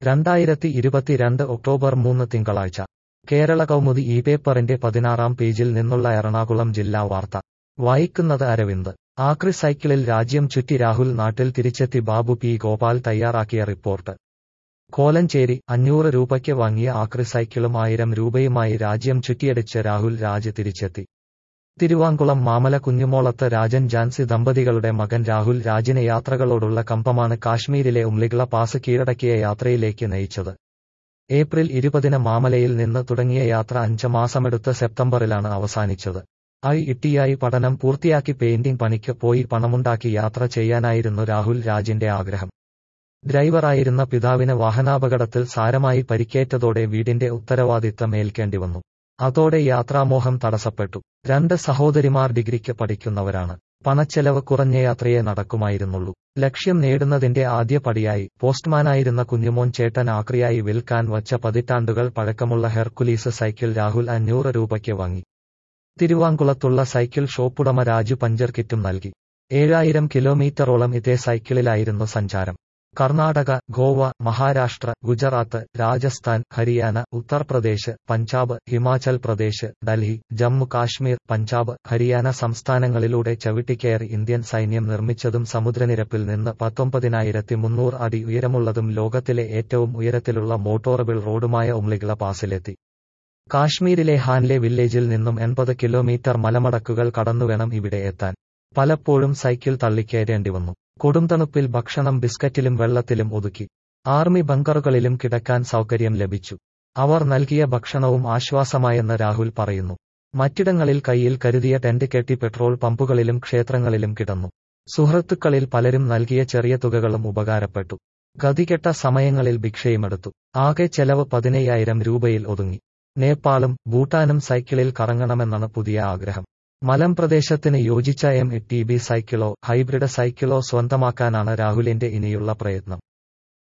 രണ്ടായിരത്തി ഇരുപത്തിരണ്ട് ഒക്ടോബർ മൂന്ന് തിങ്കളാഴ്ച കേരള കൗമുദി ഈ പേപ്പറിന്റെ പതിനാറാം പേജിൽ നിന്നുള്ള എറണാകുളം ജില്ലാ വാർത്ത വായിക്കുന്നത് അരവിന്ദ് ആക്രി സൈക്കിളിൽ രാജ്യം ചുറ്റി രാഹുൽ നാട്ടിൽ തിരിച്ചെത്തി ബാബു പി ഗോപാൽ തയ്യാറാക്കിയ റിപ്പോർട്ട് കോലഞ്ചേരി അഞ്ഞൂറ് രൂപയ്ക്ക് വാങ്ങിയ ആക്രി സൈക്കിളും ആയിരം രൂപയുമായി രാജ്യം ചുറ്റിയടിച്ച് രാഹുൽ രാജ് തിരിച്ചെത്തി തിരുവാങ്കുളം മാമല കുഞ്ഞുമോളത്ത് രാജൻ ജാൻസി ദമ്പതികളുടെ മകൻ രാഹുൽ രാജിനെ യാത്രകളോടുള്ള കമ്പമാണ് കാശ്മീരിലെ ഉംലിഗ്ല പാസ് കീഴടക്കിയ യാത്രയിലേക്ക് നയിച്ചത് ഏപ്രിൽ ഇരുപതിന് മാമലയിൽ നിന്ന് തുടങ്ങിയ യാത്ര അഞ്ച് മാസമെടുത്ത് സെപ്റ്റംബറിലാണ് അവസാനിച്ചത് ഐ ഇട്ടിയായി പഠനം പൂർത്തിയാക്കി പെയിന്റിംഗ് പണിക്ക് പോയി പണമുണ്ടാക്കി യാത്ര ചെയ്യാനായിരുന്നു രാഹുൽ രാജിന്റെ ആഗ്രഹം ഡ്രൈവറായിരുന്ന പിതാവിന് വാഹനാപകടത്തിൽ സാരമായി പരിക്കേറ്റതോടെ വീടിന്റെ ഉത്തരവാദിത്തം ഏൽക്കേണ്ടി വന്നു അതോടെ യാത്രാമോഹം തടസ്സപ്പെട്ടു രണ്ട് സഹോദരിമാർ ഡിഗ്രിക്ക് പഠിക്കുന്നവരാണ് പണച്ചെലവ് കുറഞ്ഞ യാത്രയെ നടക്കുമായിരുന്നുള്ളൂ ലക്ഷ്യം നേടുന്നതിന്റെ ആദ്യ പടിയായി പോസ്റ്റ്മാനായിരുന്ന കുഞ്ഞുമോൻ ചേട്ടൻ ആക്രിയായി വിൽക്കാൻ വച്ച പതിറ്റാണ്ടുകൾ പഴക്കമുള്ള ഹെർക്കുലീസ് സൈക്കിൾ രാഹുൽ അഞ്ഞൂറ് രൂപയ്ക്ക് വാങ്ങി തിരുവാങ്കുളത്തുള്ള സൈക്കിൾ ഷോപ്പുടമ രാജു പഞ്ചർ കിറ്റും നൽകി ഏഴായിരം കിലോമീറ്ററോളം ഇതേ സൈക്കിളിലായിരുന്നു സഞ്ചാരം കർണാടക ഗോവ മഹാരാഷ്ട്ര ഗുജറാത്ത് രാജസ്ഥാൻ ഹരിയാന ഉത്തർപ്രദേശ് പഞ്ചാബ് ഹിമാചൽ പ്രദേശ് ഡൽഹി ജമ്മു കാശ്മീർ പഞ്ചാബ് ഹരിയാന സംസ്ഥാനങ്ങളിലൂടെ ചവിട്ടിക്കയറി ഇന്ത്യൻ സൈന്യം നിർമ്മിച്ചതും സമുദ്രനിരപ്പിൽ നിന്ന് പത്തൊമ്പതിനായിരത്തി മുന്നൂറ് അടി ഉയരമുള്ളതും ലോകത്തിലെ ഏറ്റവും ഉയരത്തിലുള്ള മോട്ടോറബിൾ റോഡുമായ ഉംലിഗ്ല പാസിലെത്തി കാശ്മീരിലെ ഹാൻലെ വില്ലേജിൽ നിന്നും എൺപത് കിലോമീറ്റർ മലമടക്കുകൾ കടന്നുവേണം ഇവിടെ എത്താൻ പലപ്പോഴും സൈക്കിൾ തള്ളിക്കയറേണ്ടി വന്നു കൊടുംതണുപ്പിൽ ഭക്ഷണം ബിസ്ക്കറ്റിലും വെള്ളത്തിലും ഒതുക്കി ആർമി ബങ്കറുകളിലും കിടക്കാൻ സൗകര്യം ലഭിച്ചു അവർ നൽകിയ ഭക്ഷണവും ആശ്വാസമായെന്ന് രാഹുൽ പറയുന്നു മറ്റിടങ്ങളിൽ കയ്യിൽ കരുതിയ ടെന്റ് കെട്ടി പെട്രോൾ പമ്പുകളിലും ക്ഷേത്രങ്ങളിലും കിടന്നു സുഹൃത്തുക്കളിൽ പലരും നൽകിയ ചെറിയ തുകകളും ഉപകാരപ്പെട്ടു ഗതികെട്ട സമയങ്ങളിൽ ഭിക്ഷയുമെടുത്തു ആകെ ചെലവ് പതിനയ്യായിരം രൂപയിൽ ഒതുങ്ങി നേപ്പാളും ഭൂട്ടാനും സൈക്കിളിൽ കറങ്ങണമെന്നാണ് പുതിയ ആഗ്രഹം മലമ്പ്രദേശത്തിന് യോജിച്ച എം ടി ബി സൈക്കിളോ ഹൈബ്രിഡ് സൈക്കിളോ സ്വന്തമാക്കാനാണ് രാഹുലിന്റെ ഇനിയുള്ള പ്രയത്നം